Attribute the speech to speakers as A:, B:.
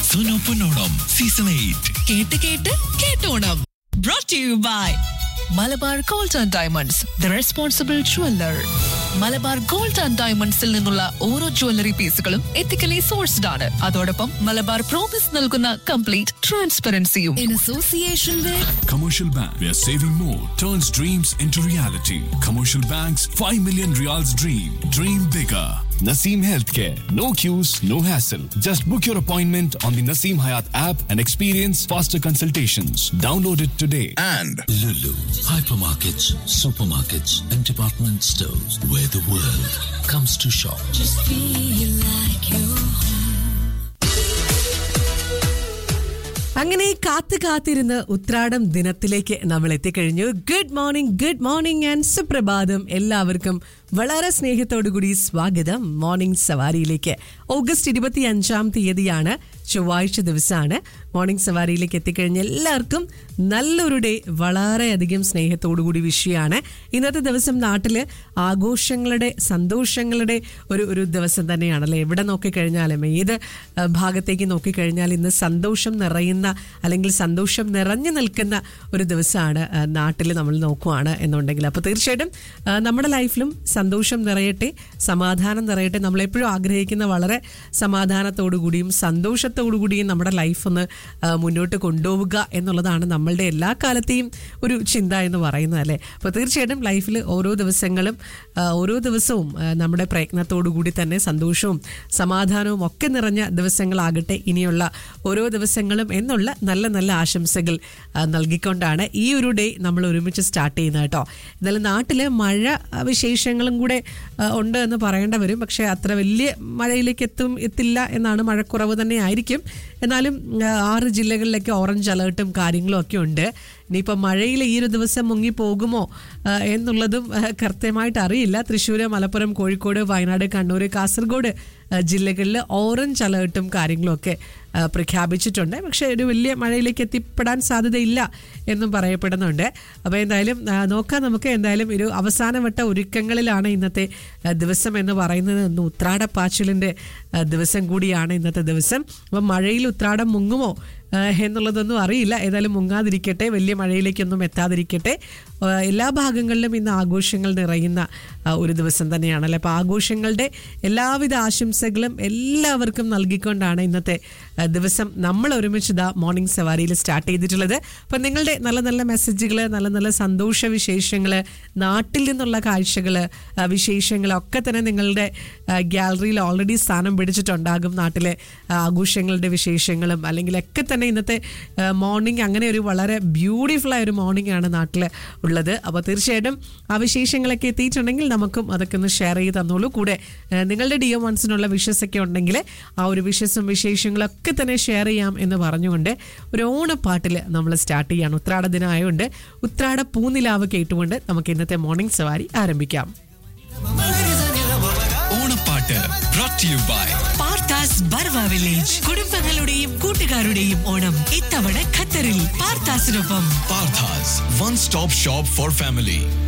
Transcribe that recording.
A: സുനോ പൊന്നോണം season eight
B: കേട്ട് കേട്ട് കേട്ടോണം brought you by Malabar gold and diamonds the responsible jeweller Malabar gold and ഡയമണ്ട്സിൽ നിന്നുള്ള ഓരോ ജ്വല്ലറി പീസുകളും എത്തിക്കലി സോഴ്സ്ഡ് ആണ് അതോടൊപ്പം മലബാർ പ്രോമിസ് നൽകുന്ന കംപ്ലീറ്റ് ട്രാൻസ്പെറൻസിയും in association with
C: Commercial Bank, where saving more turns dreams into reality. Commercial Bank's 5 million reals dream. Dream bigger. Naseem Healthcare. No queues, no hassle. Just book your appointment on the Naseem Hayat app and experience faster consultations. Download it today.
A: and
D: Lulu, hypermarkets, supermarkets, and department stores where the world comes to shop.
E: അങ്ങനെ കാത്തു കാത്തിരുന്ന് ഉത്രാടം ദിനത്തിലേക്ക് നമ്മൾ എത്തിക്കഴിഞ്ഞു good morning good morning and സുപ്രഭാതം എല്ലാവർക്കും വളരെ സ്നേഹത്തോടു കൂടി സ്വാഗതം മോർണിംഗ് സവാരിയിലേക്ക് ഓഗസ്റ്റ് ഇരുപത്തി അഞ്ചാം തീയതിയാണ് ചൊവ്വാഴ്ച ദിവസമാണ് മോർണിംഗ് സവാരിയിലേക്ക് എത്തിക്കഴിഞ്ഞ എല്ലാവർക്കും നല്ലൊരു ഡേ വളരെയധികം സ്നേഹത്തോടു കൂടി വിഷയമാണ് ഇന്നത്തെ ദിവസം നാട്ടില് ആഘോഷങ്ങളുടെ സന്തോഷങ്ങളുടെ ഒരു ഒരു ദിവസം തന്നെയാണല്ലേ എവിടെ നോക്കിക്കഴിഞ്ഞാലും ഏത് ആ, ഭാഗത്തേക്ക് നോക്കിക്കഴിഞ്ഞാൽ ഇന്ന് സന്തോഷം നിറയുന്ന അല്ലെങ്കിൽ സന്തോഷം നിറഞ്ഞു നിൽക്കുന്ന ഒരു ദിവസമാണ് നാട്ടിൽ നമ്മൾ നോക്കുവാണ് എന്നുണ്ടെങ്കിൽ അപ്പോൾ തീർച്ചയായിട്ടും ആ, നമ്മുടെ ലൈഫിലും സന്തോഷം നിറയട്ടെ സമാധാനം നിറയട്ടെ നമ്മളെപ്പോഴും ആഗ്രഹിക്കുന്ന വളരെ സമാധാനത്തോടു കൂടിയും സന്തോഷത്തോടു കൂടിയും നമ്മുടെ ലൈഫ് ഒന്ന് ആ, മുന്നോട്ട് കൊണ്ടുപോവുക എന്നുള്ളതാണ് നമ്മളുടെ എല്ലാ കാലത്തെയും ഒരു ചിന്ത എന്ന് പറയുന്നത് അല്ലേ അപ്പോൾ തീർച്ചയായിട്ടും ലൈഫിൽ ഓരോ ദിവസങ്ങളും ആ, ഓരോ ദിവസവും ആ, നമ്മുടെ പ്രയത്നത്തോടു കൂടി തന്നെ സന്തോഷവും സമാധാനവും ഒക്കെ നിറഞ്ഞ ദിവസങ്ങളാകട്ടെ ഇനിയുള്ള ഓരോ ദിവസങ്ങളും എന്നുള്ള നല്ല നല്ല ആശംസകൾ ആ, നൽകിക്കൊണ്ടാണ് ഈ ഒരു ഡേ നമ്മൾ ഒരുമിച്ച് സ്റ്റാർട്ട് ചെയ്യുന്നത് കേട്ടോ എന്നാലും നാട്ടിൽ മഴ ആ, വിശേഷങ്ങളും കൂടെ ആ, ഉണ്ട് എന്ന് പറയേണ്ട വരും പക്ഷേ അത്ര വലിയ മഴയിലേക്ക് എത്തും എത്തില്ല എന്നാണ് മഴക്കുറവ് തന്നെ ആയിരിക്കും എന്നാലും ആ, ആറ് ജില്ലകളിലൊക്കെ ഓറഞ്ച് അലേർട്ടും കാര്യങ്ങളും ഒക്കെ ഉണ്ട് ഇനിയിപ്പോൾ മഴയിൽ ഈ ഒരു ദിവസം മുങ്ങി പോകുമോ ആ, എന്നുള്ളതും ആ, കൃത്യമായിട്ട് അറിയില്ല തൃശ്ശൂർ മലപ്പുറം കോഴിക്കോട് വയനാട് കണ്ണൂർ കാസർഗോഡ് ആ, ജില്ലകളിൽ ഓറഞ്ച് അലേർട്ടും കാര്യങ്ങളും ഒക്കെ ആ, പ്രഖ്യാപിച്ചിട്ടുണ്ട് പക്ഷേ ഒരു വലിയ മഴയിലേക്ക് എത്തിപ്പെടാൻ സാധ്യതയില്ല എന്നും പറയപ്പെടുന്നുണ്ട് അപ്പോൾ എന്തായാലും ആ, നോക്കാം നമുക്ക് എന്തായാലും ഒരു അവസാനവട്ട ഒരുക്കങ്ങളിലാണ് ഇന്നത്തെ ആ, ദിവസം എന്ന് പറയുന്നത് ഇന്ന് ഉത്രാടപ്പാച്ചിലിൻ്റെ ആ, ദിവസം കൂടിയാണ് ഇന്നത്തെ ദിവസം അപ്പം മഴയിൽ ഉത്രാടം മുങ്ങുമോ ആ, എന്നുള്ളതൊന്നും അറിയില്ല ഏതായാലും മുങ്ങാതിരിക്കട്ടെ വലിയ മഴയിലേക്കൊന്നും എത്താതിരിക്കട്ടെ ആ, എല്ലാ ഭാഗങ്ങളിലും ഇന്ന് ആഘോഷങ്ങൾ നിറയുന്ന ആ, ഒരു ദിവസം തന്നെയാണല്ലേ അപ്പോൾ ആഘോഷങ്ങളുടെ എല്ലാവിധ ആശംസകളും എല്ലാവർക്കും നൽകിക്കൊണ്ടാണ് ഇന്നത്തെ ആ, ദിവസം നമ്മൾ ഒരുമിച്ച് ഇതാ മോർണിംഗ് സവാരിയിൽ സ്റ്റാർട്ട് ചെയ്തിട്ടുള്ളത് അപ്പം നിങ്ങളുടെ നല്ല നല്ല മെസ്സേജുകൾ നല്ല നല്ല സന്തോഷ വിശേഷങ്ങൾ നാട്ടിൽ നിന്നുള്ള കാഴ്ചകൾ വിശേഷങ്ങൾ ഒക്കെ തന്നെ നിങ്ങളുടെ ഗ്യാലറിയിൽ ഓൾറെഡി സ്ഥാനം പിടിച്ചിട്ടുണ്ടാകും നാട്ടിലെ ആ, ആഘോഷങ്ങളുടെ വിശേഷങ്ങളും അല്ലെങ്കിൽ ഒക്കെ തന്നെ ഇന്നത്തെ മോർണിംഗ് അങ്ങനെ ഒരു വളരെ ബ്യൂട്ടിഫുൾ ആയ ഒരു മോർണിംഗ് ആണ് നാട്ടിൽ ഉള്ളത് അപ്പോൾ തീർച്ചയായിട്ടും ആ വിശേഷങ്ങളൊക്കെ എത്തിയിട്ടുണ്ടെങ്കിൽ നമുക്കും അതൊക്കെ ഒന്ന് ഷെയർ ചെയ്ത് തന്നോളൂ കൂടെ ആ, നിങ്ങളുടെ ഡി എം വൺസിനുള്ള വിഷസ് ഒക്കെ ഉണ്ടെങ്കിൽ ആ ഒരു വിഷസും വിശേഷങ്ങളും ഒക്കെ തന്നെ ഷെയർ ചെയ്യാം എന്ന് പറഞ്ഞുകൊണ്ട് ഒരു ഓണപ്പാട്ടിൽ നമ്മൾ സ്റ്റാർട്ട് ചെയ്യാണ് ഉത്രാട ദിനം ആയതുകൊണ്ട് ഉത്രാട പൂനിലാവ് കേട്ടുകൊണ്ട് നമുക്ക് ഇന്നത്തെ മോർണിംഗ് സവാരി ആരംഭിക്കാം
A: ഓണപ്പാട്ട് brought to you by
B: Parthas Barwa village കുടുംബങ്ങളുടെയും കൂട്ടുകാരുടെയും ഓണം ഇത്തവണ ഖത്തറിൽ പാർത്താസിനൊപ്പം
A: Parthas one stop shop for family